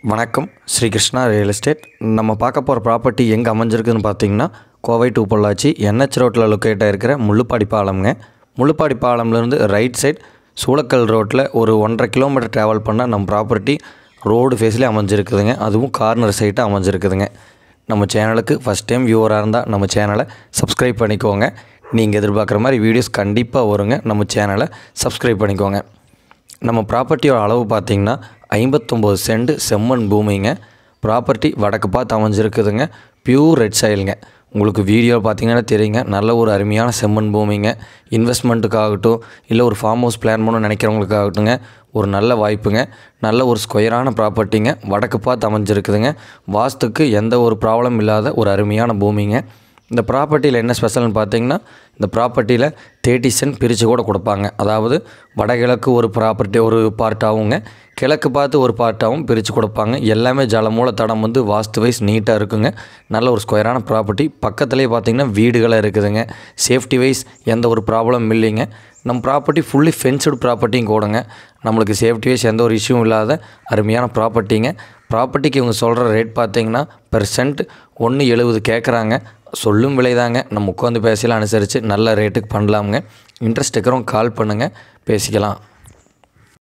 வணக்கம் Sri Krishna real estate நம்ம பார்க்க போகிற ப்ராப்பர்ட்டி எங்கே அமைஞ்சிருக்குதுன்னு பார்த்தீங்கன்னா கோவை டு பொள்ளாச்சி என்ஹெச் ரோட்டில் லொக்கேட் ஆகிருக்கிற முள்ளுப்பாடி பாலம்ங்க முள்ளுப்பாடி பாலம்லேருந்து ரைட் சைட் சூளக்கல் ரோட்டில் ஒரு ஒன்றரை கிலோமீட்டர் ட்ராவல் பண்ணால் நம்ம ப்ராப்பர்ட்டி ரோடு ஃபேஸ்லேயே அமைஞ்சிருக்குதுங்க அதுவும் கார்னர் சைட்டாக அமைஞ்சிருக்குதுங்க நம்ம சேனலுக்கு ஃபஸ்ட் டைம் வியூவராக இருந்தால் நம்ம சேனலை சப்ஸ்கிரைப் பண்ணிக்கோங்க நீங்கள் எதிர்பார்க்குற மாதிரி வீடியோஸ் கண்டிப்பாக வருங்க நம்ம சேனலை சப்ஸ்கிரைப் பண்ணிக்கோங்க நம்ம ப்ராப்பர்ட்டியோட அளவு பார்த்தீங்கன்னா ஐம்பத்தொம்போது சென்ட் செம்மண் பூமிங்க ப்ராப்பர்ட்டி வடக்கு பார்த்து அமைஞ்சிருக்குதுங்க பியூர் ரெட் சைலுங்க உங்களுக்கு வீடியோ பார்த்தீங்கன்னா தெரியுங்க நல்ல ஒரு அருமையான செம்மண் பூமிங்க இன்வெஸ்ட்மெண்ட்டுக்காகட்டும் இல்லை ஒரு ஃபார்ம் ஹவுஸ் பிளான் பண்ணணும்னு நினைக்கிறவங்களுக்காகட்டுங்க ஒரு நல்ல வாய்ப்புங்க நல்ல ஒரு ஸ்கொயரான ப்ராப்பர்ட்டிங்க வடக்கு பார்த்து அமைஞ்சிருக்குதுங்க வாஸ்துக்கு எந்த ஒரு ப்ராப்ளம் இல்லாத ஒரு அருமையான பூமிங்க இந்த ப்ராப்பர்ட்டியில் என்ன ஸ்பெஷல்னு பார்த்தீங்கன்னா இந்த ப்ராப்பர்ட்டியில் தேர்ட்டி சென்ட் பிரித்து கூட கொடுப்பாங்க அதாவது வடகிழக்கு ஒரு ப்ராப்பர்ட்டி ஒரு பார்ட்டாகுங்க கிழக்கு பார்த்து ஒரு பார்ட்டாகவும் பிரித்து கொடுப்பாங்க எல்லாமே ஜலமூல தடம் வந்து வாஸ்து வைஸ் நீட்டாக இருக்குங்க நல்ல ஒரு ஸ்கொயரான ப்ராப்பர்ட்டி பக்கத்துலேயே பார்த்தீங்கன்னா வீடுகளாக இருக்குதுங்க சேஃப்டி வைஸ் எந்த ஒரு ப்ராப்ளம் இல்லைங்க நம்ம ப்ராப்பர்ட்டி ஃபுல்லி ஃபென்ஸ்டு ப்ராப்பர்ட்டியும் கூடங்க நம்மளுக்கு சேஃப்டி வைஸ் எந்த ஒரு இஷ்யூவும் இல்லாத அருமையான ப்ராப்பர்ட்டிங்க ப்ராப்பர்ட்டிக்கு இவங்க சொல்கிற ரேட் பார்த்தீங்கன்னா பெர் சென்ட் ஒன்று எழுபது கேட்குறாங்க சொல்லும் விலைதாங்க நம்ம உட்காந்து பேசலாம் அனுசரித்து நல்ல ரேட்டுக்கு பண்ணலாமுங்க இன்ட்ரெஸ்ட் இருக்கிறவங்க கால் பண்ணுங்கள் பேசிக்கலாம்